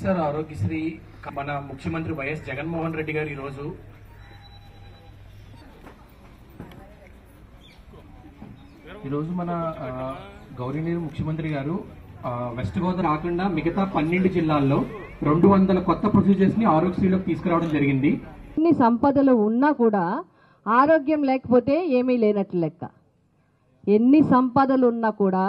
వైఎస్ఆర్ ఆరోగ్యశ్రీ మన ముఖ్యమంత్రి వైఎస్ జగన్మోహన్ రెడ్డి గారు ఈరోజు ఈరోజు మన ఆ, గౌరవనీయ ముఖ్యమంత్రి గారు ఆ, వెస్ట్ గోదావరి కాకుండా మిగతా పన్నెండు జిల్లాల్లో రెండు వందల కొత్త ప్రొసీజర్స్ ని ఆరోగ్యశ్రీలోకి తీసుకురావడం జరిగింది ఎన్ని సంపదలు ఉన్నా కూడా ఆరోగ్యం లేకపోతే ఏమీ లేనట్లు లెక్క ఎన్ని సంపదలు ఉన్నా కూడా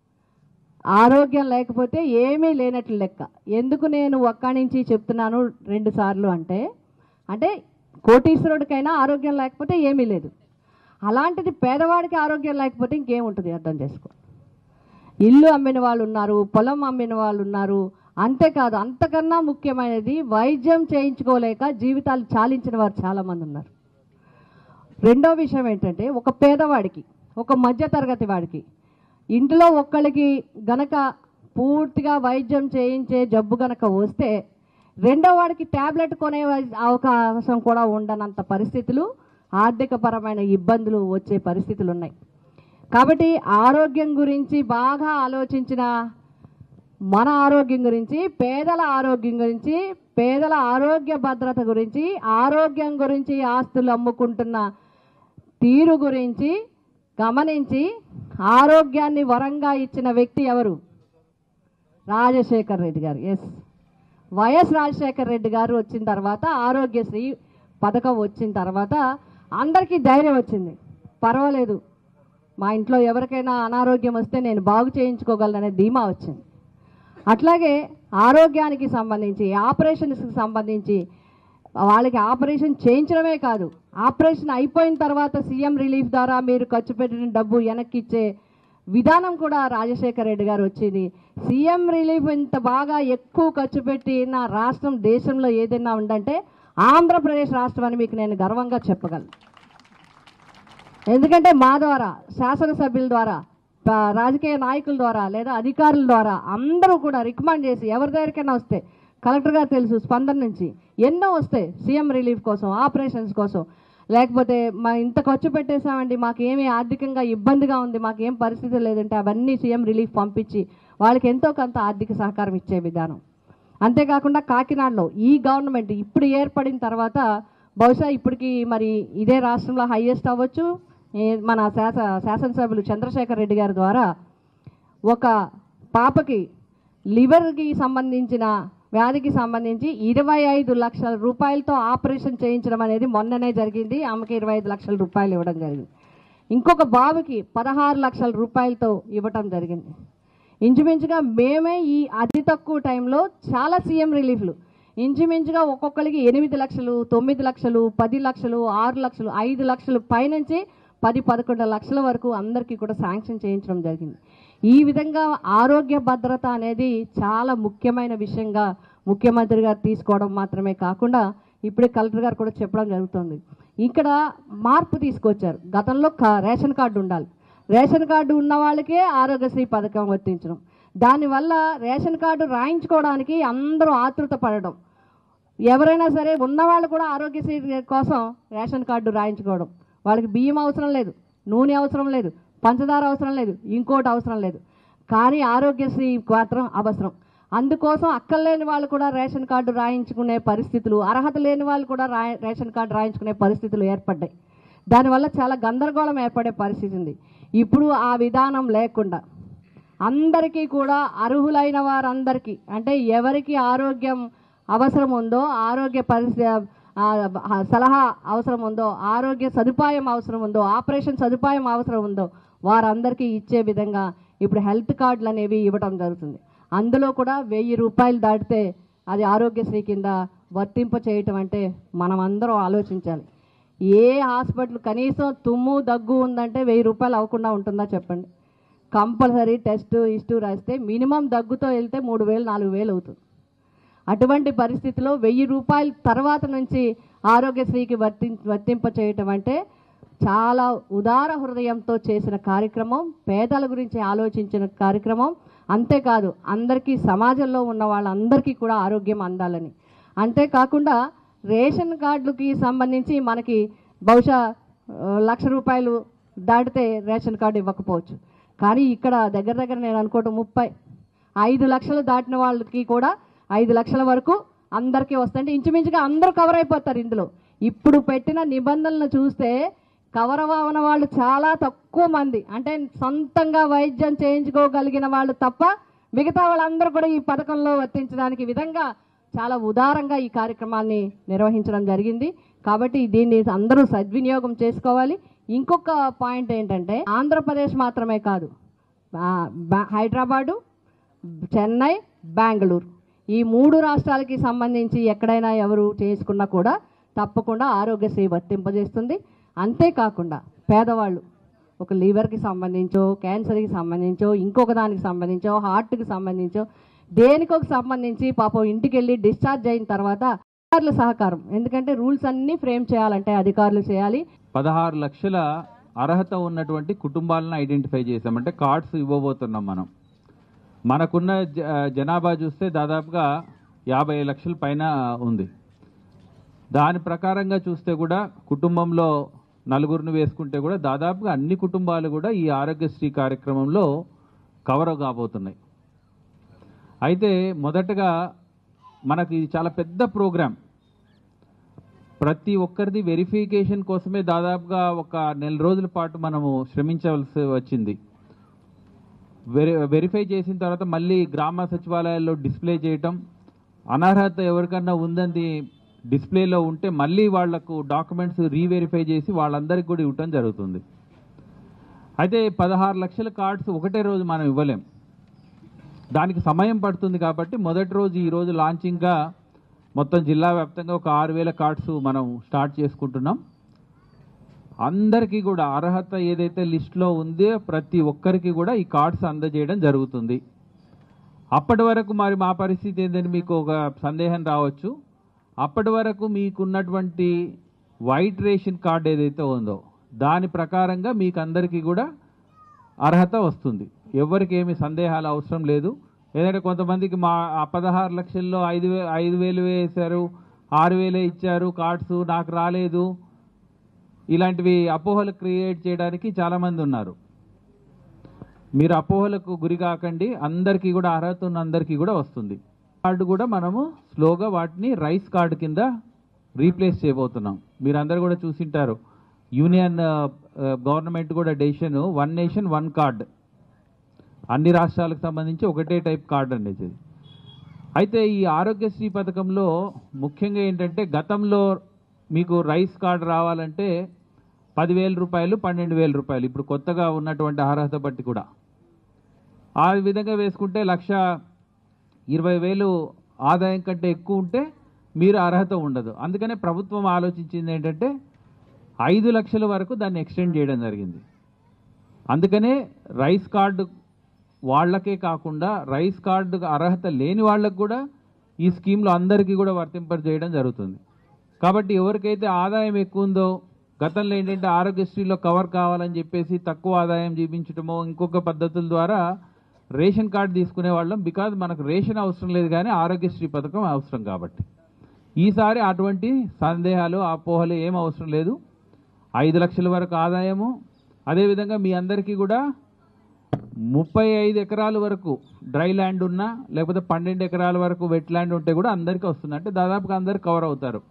ఆరోగ్యం లేకపోతే ఏమీ లేనట్లు లెక్క ఎందుకు నేను ఒక్క నుంచి చెప్తున్నాను రెండు సార్లు అంటే అంటే కోటీశ్వరుడికైనా ఆరోగ్యం లేకపోతే ఏమీ లేదు అలాంటిది పేదవాడికి ఆరోగ్యం లేకపోతే ఇంకేముంటుంది అర్థం చేసుకో ఇల్లు అమ్మిన వాళ్ళు ఉన్నారు పొలం అమ్మిన వాళ్ళు ఉన్నారు అంతేకాదు అంతకన్నా ముఖ్యమైనది వైద్యం చేయించుకోలేక జీవితాలు చాలించిన వారు చాలామంది ఉన్నారు రెండో విషయం ఏంటంటే ఒక పేదవాడికి ఒక మధ్యతరగతి వాడికి ఇంట్లో ఒక్కళ్ళకి గనక పూర్తిగా వైద్యం చేయించే జబ్బు గనక వస్తే రెండో వాడికి ట్యాబ్లెట్ కొనే అవకాశం కూడా ఉండనంత పరిస్థితులు ఆర్థికపరమైన ఇబ్బందులు వచ్చే పరిస్థితులు ఉన్నాయి కాబట్టి ఆరోగ్యం గురించి బాగా ఆలోచించిన మన ఆరోగ్యం గురించి పేదల ఆరోగ్యం గురించి పేదల ఆరోగ్య భద్రత గురించి ఆరోగ్యం గురించి ఆస్తులు అమ్ముకుంటున్న తీరు గురించి గమనించి ఆరోగ్యాన్ని వరంగా ఇచ్చిన వ్యక్తి ఎవరు రాజశేఖర్ రెడ్డి గారు ఎస్ వైఎస్ రాజశేఖర్ రెడ్డి గారు వచ్చిన తర్వాత ఆరోగ్యశ్రీ పథకం వచ్చిన తర్వాత అందరికీ ధైర్యం వచ్చింది పర్వాలేదు మా ఇంట్లో ఎవరికైనా అనారోగ్యం వస్తే నేను బాగు చేయించుకోగలననే ధీమా వచ్చింది అట్లాగే ఆరోగ్యానికి సంబంధించి ఆపరేషన్స్కి సంబంధించి వాళ్ళకి ఆపరేషన్ చేయించడమే కాదు ఆపరేషన్ అయిపోయిన తర్వాత సీఎం రిలీఫ్ ద్వారా మీరు ఖర్చు పెట్టిన డబ్బు వెనక్కి ఇచ్చే విధానం కూడా రాజశేఖర రెడ్డి గారు వచ్చింది సీఎం రిలీఫ్ ఇంత బాగా ఎక్కువ ఖర్చు పెట్టిన రాష్ట్రం దేశంలో ఏదైనా ఉందంటే ఆంధ్రప్రదేశ్ రాష్ట్రం అని మీకు నేను గర్వంగా చెప్పగలను ఎందుకంటే మా ద్వారా శాసనసభ్యుల ద్వారా ప- రాజకీయ నాయకుల ద్వారా లేదా అధికారుల ద్వారా అందరూ కూడా రికమెండ్ చేసి ఎవరి దగ్గరికైనా వస్తే కలెక్టర్ గారు తెలుసు స్పందన నుంచి ఎన్నో వస్తాయి సీఎం రిలీఫ్ కోసం ఆపరేషన్స్ కోసం లేకపోతే మా ఇంత ఖర్చు పెట్టేశామండి మాకు ఏమీ ఆర్థికంగా ఇబ్బందిగా ఉంది మాకు ఏం పరిస్థితి లేదంటే అవన్నీ సీఎం రిలీఫ్ పంపించి వాళ్ళకి ఎంతో కొంత ఆర్థిక సహకారం ఇచ్చే విధానం అంతేకాకుండా కాకినాడలో ఈ గవర్నమెంట్ ఇప్పుడు ఏర్పడిన తర్వాత బహుశా ఇప్పటికి మరి ఇదే రాష్ట్రంలో హైయెస్ట్ అవ్వచ్చు ఏ- మన శాస శాసనసభ్యులు చంద్రశేఖర్ రెడ్డి గారి ద్వారా ఒక పాపకి లివర్కి సంబంధించిన వ్యాధికి సంబంధించి ఇరవై ఐదు లక్షల రూపాయలతో ఆపరేషన్ చేయించడం అనేది మొన్ననే జరిగింది ఆమెకి ఇరవై ఐదు లక్షల రూపాయలు ఇవ్వడం జరిగింది ఇంకొక బాబుకి పదహారు లక్షల రూపాయలతో ఇవ్వటం జరిగింది ఇంచుమించుగా మేమే ఈ అతి తక్కువ టైంలో చాలా సీఎం రిలీఫ్లు ఇంచుమించుగా ఒక్కొక్కరికి ఎనిమిది లక్షలు తొమ్మిది లక్షలు పది లక్షలు ఆరు లక్షలు ఐదు లక్షలు పైనుంచి పది పదకొండు లక్షల వరకు అందరికీ కూడా శాంక్షన్ చేయించడం జరిగింది ఈ విధంగా ఆరోగ్య భద్రత అనేది చాలా ముఖ్యమైన విషయంగా ముఖ్యమంత్రి గారు తీసుకోవడం మాత్రమే కాకుండా ఇప్పుడే కలెక్టర్ గారు కూడా చెప్పడం జరుగుతుంది ఇక్కడ మార్పు తీసుకొచ్చారు గతంలో కా- రేషన్ కార్డు ఉండాలి రేషన్ కార్డు ఉన్న వాళ్ళకే ఆరోగ్యశ్రీ పథకం వర్తించడం దానివల్ల రేషన్ కార్డు రాయించుకోవడానికి అందరూ ఆతృత పడడం ఎవరైనా సరే ఉన్నవాళ్ళు కూడా ఆరోగ్యశ్రీ కోసం రేషన్ కార్డు రాయించుకోవడం వాళ్ళకి బియ్యం అవసరం లేదు నూనె అవసరం లేదు పంచదార అవసరం లేదు ఇంకోటి అవసరం లేదు కానీ ఆరోగ్యశ్రీ మాత్రం అవసరం అందుకోసం అక్కర్లేని వాళ్ళు కూడా రేషన్ కార్డు రాయించుకునే పరిస్థితులు అర్హత లేని వాళ్ళు కూడా రా రేషన్ కార్డు రాయించుకునే పరిస్థితులు ఏర్పడ్డాయి దానివల్ల చాలా గందరగోళం ఏర్పడే పరిస్థితి ఉంది ఇప్పుడు ఆ విధానం లేకుండా అందరికీ కూడా అర్హులైన వారందరికీ అంటే ఎవరికి ఆరోగ్యం అవసరం ఉందో ఆరోగ్య పరిస్థితి ఆ, ఆ, సలహా అవసరం ఉందో ఆరోగ్య సదుపాయం అవసరం ఉందో ఆపరేషన్ సదుపాయం అవసరం ఉందో వారందరికీ ఇచ్చే విధంగా ఇప్పుడు హెల్త్ కార్డులు అనేవి ఇవ్వడం జరుగుతుంది అందులో కూడా వెయ్యి రూపాయలు దాటితే అది ఆరోగ్యశ్రీ కింద వర్తింప చేయటం అంటే మనం అందరం ఆలోచించాలి ఏ హాస్పిటల్ కనీసం తుమ్ము దగ్గు ఉందంటే వెయ్యి రూపాయలు అవ్వకుండా ఉంటుందా చెప్పండి కంపల్సరీ టెస్ట్ ఇస్టు రాస్తే మినిమం దగ్గుతో వెళ్తే మూడు వేలు నాలుగు వేలు అవుతుంది అటువంటి పరిస్థితిలో వెయ్యి రూపాయల తర్వాత నుంచి ఆరోగ్యశ్రీకి వర్తి వర్తింప చేయటం అంటే చాలా ఉదార హృదయంతో చేసిన కార్యక్రమం పేదల గురించి ఆలోచించిన కార్యక్రమం అంతేకాదు అందరికీ సమాజంలో ఉన్న వాళ్ళందరికీ కూడా ఆరోగ్యం అందాలని అంతేకాకుండా రేషన్ కార్డులకి సంబంధించి మనకి బహుశా ఆ, లక్ష రూపాయలు దాటితే రేషన్ కార్డు ఇవ్వకపోవచ్చు కానీ ఇక్కడ దగ్గర దగ్గర నేను అనుకోవటం ముప్పై ఐదు లక్షలు దాటిన వాళ్ళకి కూడా ఐదు లక్షల వరకు అందరికీ వస్తాయి అంటే ఇంచుమించుగా అందరూ కవర్ అయిపోతారు ఇందులో ఇప్పుడు పెట్టిన నిబంధనలు చూస్తే కవర్ అవ్వన వాళ్ళు చాలా తక్కువ మంది అంటే సొంతంగా వైద్యం చేయించుకోగలిగిన వాళ్ళు తప్ప మిగతా వాళ్ళందరూ కూడా ఈ పథకంలో వర్తించడానికి విధంగా చాలా ఉదారంగా ఈ కార్యక్రమాన్ని నిర్వహించడం జరిగింది కాబట్టి దీన్ని అందరూ సద్వినియోగం చేసుకోవాలి ఇంకొక పాయింట్ ఏంటంటే ఆంధ్రప్రదేశ్ మాత్రమే కాదు ఆ, బా- హైదరాబాదు చెన్నై బెంగళూరు ఈ మూడు రాష్ట్రాలకి సంబంధించి ఎక్కడైనా ఎవరు చేసుకున్నా కూడా తప్పకుండా ఆరోగ్యశ్రీ వర్తింపజేస్తుంది అంతేకాకుండా పేదవాళ్ళు ఒక లివర్కి సంబంధించో క్యాన్సర్కి సంబంధించో ఇంకొక దానికి సంబంధించో హార్ట్కి సంబంధించో దేనికొక సంబంధించి పాపం ఇంటికి వెళ్ళి డిశ్చార్జ్ అయిన తర్వాత అధికారుల సహకారం ఎందుకంటే రూల్స్ అన్నీ ఫ్రేమ్ చేయాలంటే అధికారులు చేయాలి పదహారు లక్షల అర్హత ఉన్నటువంటి కుటుంబాలను ఐడెంటిఫై చేసామంటే కార్డ్స్ ఇవ్వబోతున్నాం మనం మనకున్న జ- జనాభా చూస్తే దాదాపుగా యాభై లక్షల పైన ఉంది దాని ప్రకారంగా చూస్తే కూడా కుటుంబంలో నలుగురిని వేసుకుంటే కూడా దాదాపుగా అన్ని కుటుంబాలు కూడా ఈ ఆరోగ్యశ్రీ కార్యక్రమంలో కవర్ కాబోతున్నాయి అయితే మొదటగా మనకి ఇది చాలా పెద్ద ప్రోగ్రాం ప్రతి ఒక్కరిది వెరిఫికేషన్ కోసమే దాదాపుగా ఒక నెల రోజుల పాటు మనము శ్రమించవలసి వచ్చింది వెరి వెరిఫై చేసిన తర్వాత మళ్ళీ గ్రామ సచివాలయాల్లో డిస్ప్లే చేయటం అనర్హత ఎవరికన్నా ఉందని డిస్ప్లేలో ఉంటే మళ్ళీ వాళ్లకు డాక్యుమెంట్స్ రీవెరిఫై చేసి వాళ్ళందరికీ కూడా ఇవ్వటం జరుగుతుంది అయితే పదహారు లక్షల కార్డ్స్ ఒకటే రోజు మనం ఇవ్వలేం దానికి సమయం పడుతుంది కాబట్టి మొదటి రోజు ఈ రోజు లాంచింగ్గా మొత్తం జిల్లా వ్యాప్తంగా ఒక ఆరు వేల కార్డ్స్ మనం స్టార్ట్ చేసుకుంటున్నాం అందరికీ కూడా అర్హత ఏదైతే లిస్ట్లో ఉందో ప్రతి ఒక్కరికి కూడా ఈ కార్డ్స్ అందజేయడం జరుగుతుంది అప్పటి వరకు మరి మా పరిస్థితి ఏంటని మీకు ఒక సందేహం రావచ్చు అప్పటి వరకు మీకున్నటువంటి వైట్ రేషన్ కార్డ్ ఏదైతే ఉందో దాని ప్రకారంగా మీకు అందరికీ కూడా అర్హత వస్తుంది ఎవరికి ఏమి సందేహాలు అవసరం లేదు ఎందుకంటే కొంతమందికి మా ఆ పదహారు లక్షల్లో ఐదు వే ఐదు వేలు వేశారు ఆరు వేలే ఇచ్చారు కార్డ్స్ నాకు రాలేదు ఇలాంటివి అపోహలు క్రియేట్ చేయడానికి చాలామంది ఉన్నారు మీరు అపోహలకు గురి కాకండి అందరికీ కూడా అర్హత ఉన్న అందరికీ కూడా వస్తుంది కార్డు కూడా మనము స్లోగా వాటిని రైస్ కార్డు కింద రీప్లేస్ చేయబోతున్నాం మీరు అందరు కూడా చూసింటారు యూనియన్ గవర్నమెంట్ కూడా decision one nation one card అన్ని రాష్ట్రాలకు సంబంధించి ఒకటే టైప్ కార్డు అనేది ఇది. అయితే ఈ ఆరోగ్యశ్రీ పథకంలో ముఖ్యంగా ఏంటంటే గతంలో మీకు రైస్ కార్డు రావాలంటే పదివేల రూపాయలు పన్నెండు వేల రూపాయలు ఇప్పుడు కొత్తగా ఉన్నటువంటి అర్హత బట్టి కూడా ఆ విధంగా వేసుకుంటే లక్ష ఇరవై వేలు ఆదాయం కంటే ఎక్కువ ఉంటే మీరు అర్హత ఉండదు అందుకనే ప్రభుత్వం ఆలోచించింది ఏంటంటే ఐదు లక్షల వరకు దాన్ని ఎక్స్టెండ్ చేయడం జరిగింది అందుకనే రైస్ కార్డు వాళ్ళకే కాకుండా రైస్ కార్డు అర్హత లేని వాళ్ళకు కూడా ఈ స్కీమ్లో అందరికీ కూడా వర్తింపజేయడం జరుగుతుంది కాబట్టి ఎవరికైతే ఆదాయం ఎక్కువ ఉందో గతంలో ఏంటంటే ఆరోగ్యశ్రీలో కవర్ కావాలని చెప్పేసి తక్కువ ఆదాయం చూపించడమో ఇంకొక పద్ధతుల ద్వారా రేషన్ కార్డు తీసుకునే వాళ్ళం బికాజ్ మనకు రేషన్ అవసరం లేదు కానీ ఆరోగ్యశ్రీ పథకం అవసరం కాబట్టి ఈసారి అటువంటి సందేహాలు అపోహలు ఏం అవసరం లేదు ఐదు లక్షల వరకు ఆదాయము అదేవిధంగా మీ అందరికీ కూడా ముప్పై ఐదు ఎకరాల వరకు డ్రై ల్యాండ్ ఉన్నా లేకపోతే పన్నెండు ఎకరాల వరకు వెట్ ల్యాండ్ ఉంటే కూడా అందరికీ వస్తుంది అంటే దాదాపుగా అందరు కవర్ అవుతారు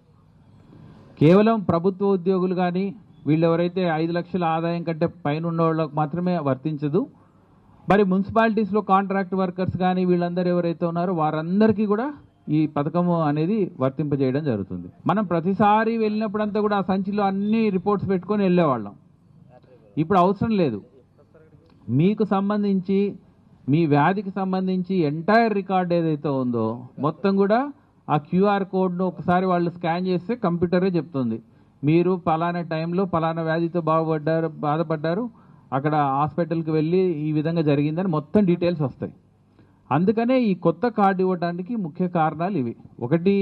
కేవలం ప్రభుత్వ ఉద్యోగులు కానీ వీళ్ళు ఎవరైతే ఐదు లక్షల ఆదాయం కంటే పైన ఉన్న వాళ్ళకి మాత్రమే వర్తించదు మరి మున్సిపాలిటీస్లో కాంట్రాక్ట్ వర్కర్స్ కానీ వీళ్ళందరూ ఎవరైతే ఉన్నారో వారందరికీ కూడా ఈ పథకము అనేది వర్తింపజేయడం జరుగుతుంది మనం ప్రతిసారి వెళ్ళినప్పుడంతా కూడా ఆ సంచిలో అన్ని రిపోర్ట్స్ పెట్టుకొని వెళ్ళేవాళ్ళం ఇప్పుడు అవసరం లేదు మీకు సంబంధించి మీ వ్యాధికి సంబంధించి ఎంటైర్ రికార్డ్ ఏదైతే ఉందో మొత్తం కూడా ఆ క్యూఆర్ కోడ్ను ఒకసారి వాళ్ళు స్కాన్ చేస్తే కంప్యూటరే చెప్తుంది మీరు పలానా టైంలో పలానా వ్యాధితో బాగుపడ్డారు బాధపడ్డారు అక్కడ హాస్పిటల్కి వెళ్ళి ఈ విధంగా జరిగిందని మొత్తం డీటెయిల్స్ వస్తాయి అందుకనే ఈ కొత్త కార్డు ఇవ్వడానికి ముఖ్య కారణాలు ఇవి ఒకటి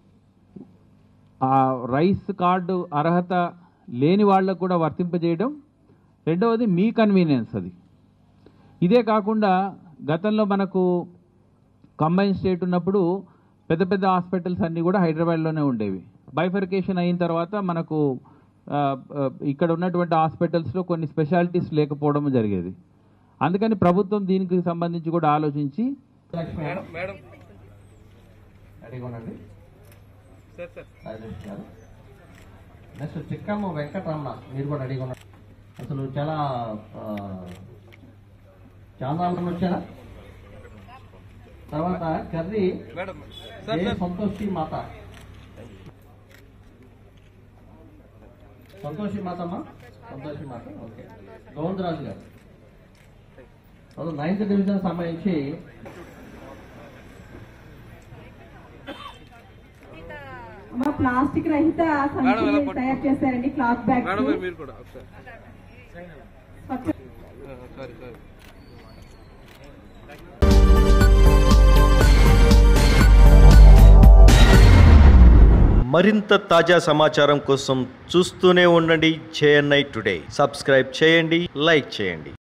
ఆ రైస్ కార్డు అర్హత లేని వాళ్ళకు కూడా వర్తింపజేయడం రెండవది మీ కన్వీనియన్స్ అది ఇదే కాకుండా గతంలో మనకు కంబైన్ స్టేట్ ఉన్నప్పుడు పెద్ద పెద్ద హాస్పిటల్స్ అన్నీ కూడా హైదరాబాద్లోనే ఉండేవి బైఫర్కేషన్ అయిన తర్వాత మనకు ఆ, ఆ, ఇక్కడ ఉన్నటువంటి హాస్పిటల్స్లో కొన్ని స్పెషాలిటీస్ లేకపోవడం జరిగేది అందుకని ప్రభుత్వం దీనికి సంబంధించి కూడా ఆలోచించి రెడీగా ఉండండి రాజేష్ గారు నెక్స్ట్ చిక్కమ్మ వెంకటరమణ మీరు కూడా రెడీగా ఉన్నారు అసలు చాలా ఆ, చాలా మంది వచ్చారా తర్వాత కర్రీ ఏ సంతోషి మాత సంతోషి మాతమ్మ సంతోషి మాత ఓకే గోవిందరాజు గారు అసలు నైన్త్ డివిజన్ సంబంధించి మా ప్లాస్టిక్ రహిత సంచులు తయారు చేశారండి క్లాత్ బ్యాగ్స్ స్వచ్ఛ మరింత తాజా సమాచారం కోసం చూస్తూనే ఉండండి జేఎన్ఐ టుడే సబ్స్క్రైబ్ చేయండి లైక్ చేయండి